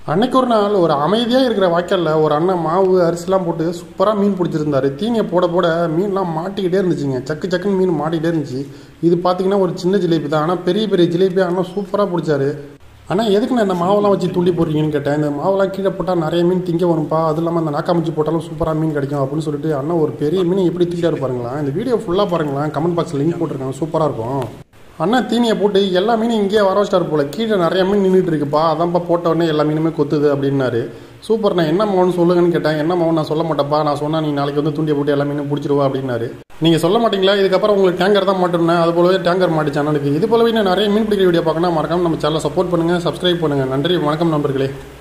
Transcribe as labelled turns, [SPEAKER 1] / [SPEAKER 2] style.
[SPEAKER 1] அன்னைக்கு ஒரு நாள் ஒரு அமைதியாக இருக்கிற வாய்க்காலில் ஒரு அண்ணன் மாவு அரிசிலாம் போட்டு சூப்பராக மீன் பிடிச்சிருந்தாரு தீனியை போட போட மீன்லாம் மாட்டிக்கிட்டே இருந்துச்சுங்க சக்கு சக்குன்னு மீன் மாட்டிக்கிட்டே இருந்துச்சு இது பார்த்தீங்கன்னா ஒரு சின்ன ஜிலேபி தான் ஆனால் பெரிய பெரிய ஜிலேபி அண்ணன் சூப்பராக பிடிச்சாரு ஆனால் எதுக்கு நான் இந்த மாவெல்லாம் வச்சு துண்டி போடுறீங்கன்னு கேட்டேன் இந்த மாவெல்லாம் கீழே போட்டால் நிறைய மீன் திங்க வரும்பா அது இல்லாமல் அந்த நாக்காமச்சி போட்டாலும் சூப்பராக மீன் கிடைக்கும் அப்படின்னு சொல்லிட்டு அண்ணன் ஒரு பெரிய மீன் எப்படி தூக்கிட்டாரு பாருங்களேன் இந்த வீடியோ ஃபுல்லாக பாருங்களேன் கமெண்ட் பாக்ஸில் லிங்க் போட்டிருக்காங்க சூப்பராக இருக்கும் அண்ணா தீனியை போட்டு எல்லா மீனும் இங்கேயே வர வச்சிட்டாரு போல கீழே நிறைய மீன் நின்றுட்டு இருக்குப்பா அதான்ப்பா போட்ட உடனே எல்லா மீனுமே கொத்துது அப்படின்னாரு சூப்பர் நான் என்ன மாவுன்னு சொல்லுங்கன்னு கேட்டேன் என்ன மாவு நான் சொல்ல மாட்டேப்பா நான் சொன்னா நீ நாளைக்கு வந்து தூண்டியை போட்டு எல்லா மீனும் பிடிச்சிருவா அப்படின்னாரு நீங்கள் சொல்ல மாட்டீங்களா இதுக்கப்புறம் உங்களுக்கு டேங்கர் தான் மாட்டிருந்தேன் அது போலவே டேங்கர் மாட்டு சேனலுக்கு இது போலவே நான் நிறைய மீன் பிடிக்கிற வீடியோ பார்க்கணும் மறக்காம நம்ம சேனலை சப்போர்ட் பண்ணுங்கள் சப்ஸ்கிரைப் பண்ணுங்கள் நன்றி வணக்கம் நண்பர்களே